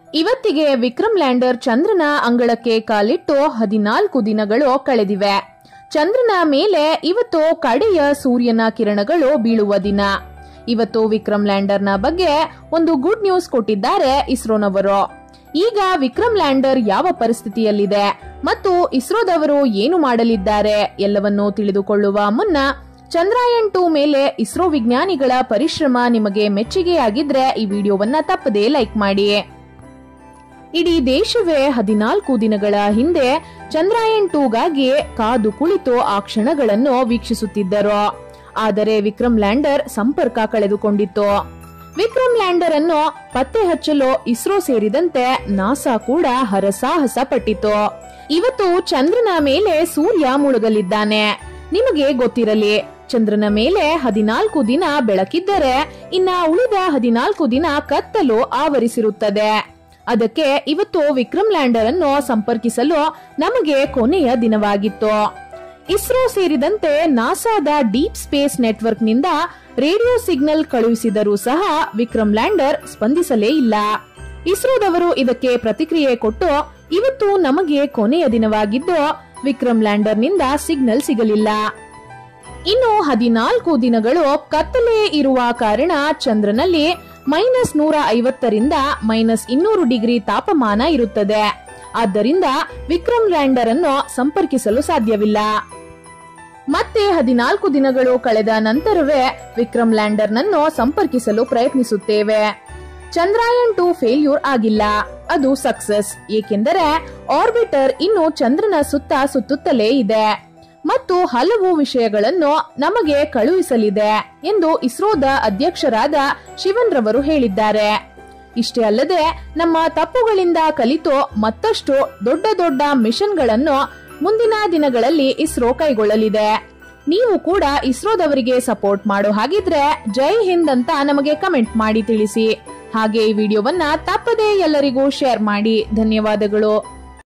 ಇವತ್ತಿಗೆ ವಿಕ್ರಮ್ ಲ್ಯಾಂಡರ್ ಚಂದ್ರನ ಅಂಗಳಕ್ಕೆ ಕಾಲಿಟ್ಟು ಹದಿನಾಲ್ಕು ದಿನಗಳು ಕಳೆದಿವೆ ಚಂದ್ರನ ಮೇಲೆ ಇವತ್ತು ಕಡೆಯ ಸೂರ್ಯನ ಕಿರಣಗಳು ಬೀಳುವ ದಿನ ಇವತ್ತು ವಿಕ್ರಮ್ ಲ್ಯಾಂಡರ್ನ ಬಗ್ಗೆ ಒಂದು ಗುಡ್ ನ್ಯೂಸ್ ಕೊಟ್ಟಿದ್ದಾರೆ ಇಸ್ರೋನವರು ಈಗ ವಿಕ್ರಮ್ ಲ್ಯಾಂಡರ್ ಯಾವ ಪರಿಸ್ಥಿತಿಯಲ್ಲಿದೆ ಮತ್ತು ಇಸ್ರೋದವರು ಏನು ಮಾಡಲಿದ್ದಾರೆ ಎಲ್ಲವನ್ನೂ ತಿಳಿದುಕೊಳ್ಳುವ ಮುನ್ನ ಚಂದ್ರಯಾನ್ ಟೂ ಮೇಲೆ ಇಸ್ರೋ ವಿಜ್ಞಾನಿಗಳ ಪರಿಶ್ರಮ ನಿಮಗೆ ಮೆಚ್ಚುಗೆಯಾಗಿದ್ರೆ ಈ ವಿಡಿಯೋವನ್ನ ತಪ್ಪದೇ ಲೈಕ್ ಮಾಡಿ ಇಡೀ ದೇಶವೇ ಹದಿನಾಲ್ಕು ದಿನಗಳ ಹಿಂದೆ ಚಂದ್ರಯಾನ್ ಟೂಗಾಗಿ ಕಾದು ಕುಳಿತು ಆ ಕ್ಷಣಗಳನ್ನು ವೀಕ್ಷಿಸುತ್ತಿದ್ದರು ಆದರೆ ವಿಕ್ರಮ್ ಲ್ಯಾಂಡರ್ ಸಂಪರ್ಕ ಕಳೆದುಕೊಂಡಿತ್ತು ವಿಕ್ರಮ್ ಲ್ಯಾಂಡರ್ ಅನ್ನು ಪತ್ತೆ ಹಚ್ಚಲು ಇಸ್ರೋ ಸೇರಿದಂತೆ ನಾಸಾ ಕೂಡ ಹರಸಾಹಸ ಪಟ್ಟಿತು ಇವತ್ತು ಚಂದ್ರನ ಮೇಲೆ ಸೂರ್ಯ ಮುಳುಗಲಿದ್ದಾನೆ ನಿಮಗೆ ಗೊತ್ತಿರಲಿ ಚಂದ್ರನ ಮೇಲೆ ಹದಿನಾಲ್ಕು ದಿನ ಬೆಳಕಿದ್ದರೆ ಇನ್ನ ಉಳಿದ ಹದಿನಾಲ್ಕು ದಿನ ಕತ್ತಲು ಆವರಿಸಿರುತ್ತದೆ ಅದಕ್ಕೆ ಇವತ್ತು ವಿಕ್ರಮ್ ಲ್ಯಾಂಡರ್ ಅನ್ನು ಸಂಪರ್ಕಿಸಲು ನಮಗೆ ಕೊನೆಯ ದಿನವಾಗಿತ್ತು ಇಸ್ರೋ ಸೇರಿದಂತೆ ನಾಸಾದ ಡೀಪ್ ಸ್ಪೇಸ್ ನೆಟ್ವರ್ಕ್ ನಿಂದ ರೇಡಿಯೋ ಸಿಗ್ನಲ್ ಕಳುಹಿಸಿದರೂ ಸಹ ವಿಕ್ರಮ್ ಲ್ಯಾಂಡರ್ ಸ್ಪಂದಿಸಲೇ ಇಲ್ಲ ಇಸ್ರೋದವರು ಇದಕ್ಕೆ ಪ್ರತಿಕ್ರಿಯೆ ಕೊಟ್ಟು ಇವತ್ತು ನಮಗೆ ಕೊನೆಯ ದಿನವಾಗಿದ್ದು ವಿಕ್ರಮ್ ಲ್ಯಾಂಡರ್ ನಿಂದ ಸಿಗ್ನಲ್ ಸಿಗಲಿಲ್ಲ ಇನ್ನು ಹದಿನಾಲ್ಕು ದಿನಗಳು ಕತ್ತಲೆ ಇರುವ ಕಾರಣ ಚಂದ್ರನಲ್ಲಿ ಮೈನಸ್ ನೂರ ಐವತ್ತರಿಂದ ಮೈನಸ್ ಇನ್ನೂರು ಡಿಗ್ರಿ ತಾಪಮಾನ ಇರುತ್ತದೆ ಆದ್ದರಿಂದ ವಿಕ್ರಮ್ ಲ್ಯಾಂಡರ್ ಅನ್ನು ಸಂಪರ್ಕಿಸಲು ಸಾಧ್ಯವಿಲ್ಲ ಮತ್ತೆ ಹದಿನಾಲ್ಕು ದಿನಗಳು ಕಳೆದ ನಂತರವೇ ವಿಕ್ರಮ್ ಲ್ಯಾಂಡರ್ ನನ್ನು ಸಂಪರ್ಕಿಸಲು ಪ್ರಯತ್ನಿಸುತ್ತೇವೆ ಚಂದ್ರಯಾನ್ ಟು ಫೇಲ್ಯೂರ್ ಆಗಿಲ್ಲ ಅದು ಸಕ್ಸಸ್ ಏಕೆಂದರೆ ಆರ್ಬಿಟರ್ ಇನ್ನು ಚಂದ್ರನ ಸುತ್ತ ಸುತ್ತುತ್ತಲೇ ಇದೆ ಮತ್ತು ಹಲವು ವಿಷಯಗಳನ್ನು ನಮಗೆ ಕಳುಹಿಸಲಿದೆ ಎಂದು ಇಸ್ರೋದ ಅಧ್ಯಕ್ಷರಾದ ಶಿವನ್ ರವರು ಹೇಳಿದ್ದಾರೆ ಇಷ್ಟೇ ಅಲ್ಲದೆ ನಮ್ಮ ತಪ್ಪುಗಳಿಂದ ಕಲಿತು ಮತ್ತಷ್ಟು ದೊಡ್ಡ ದೊಡ್ಡ ಮಿಷನ್ಗಳನ್ನು ಮುಂದಿನ ದಿನಗಳಲ್ಲಿ ಇಸ್ರೋ ಕೈಗೊಳ್ಳಲಿದೆ ನೀವು ಕೂಡ ಇಸ್ರೋದವರಿಗೆ ಸಪೋರ್ಟ್ ಮಾಡೋ ಹಾಗಿದ್ರೆ ಜೈ ಹಿಂದ್ ಅಂತ ನಮಗೆ ಕಮೆಂಟ್ ಮಾಡಿ ತಿಳಿಸಿ ಹಾಗೆ ಈ ವಿಡಿಯೋವನ್ನ ತಪ್ಪದೇ ಎಲ್ಲರಿಗೂ ಶೇರ್ ಮಾಡಿ ಧನ್ಯವಾದಗಳು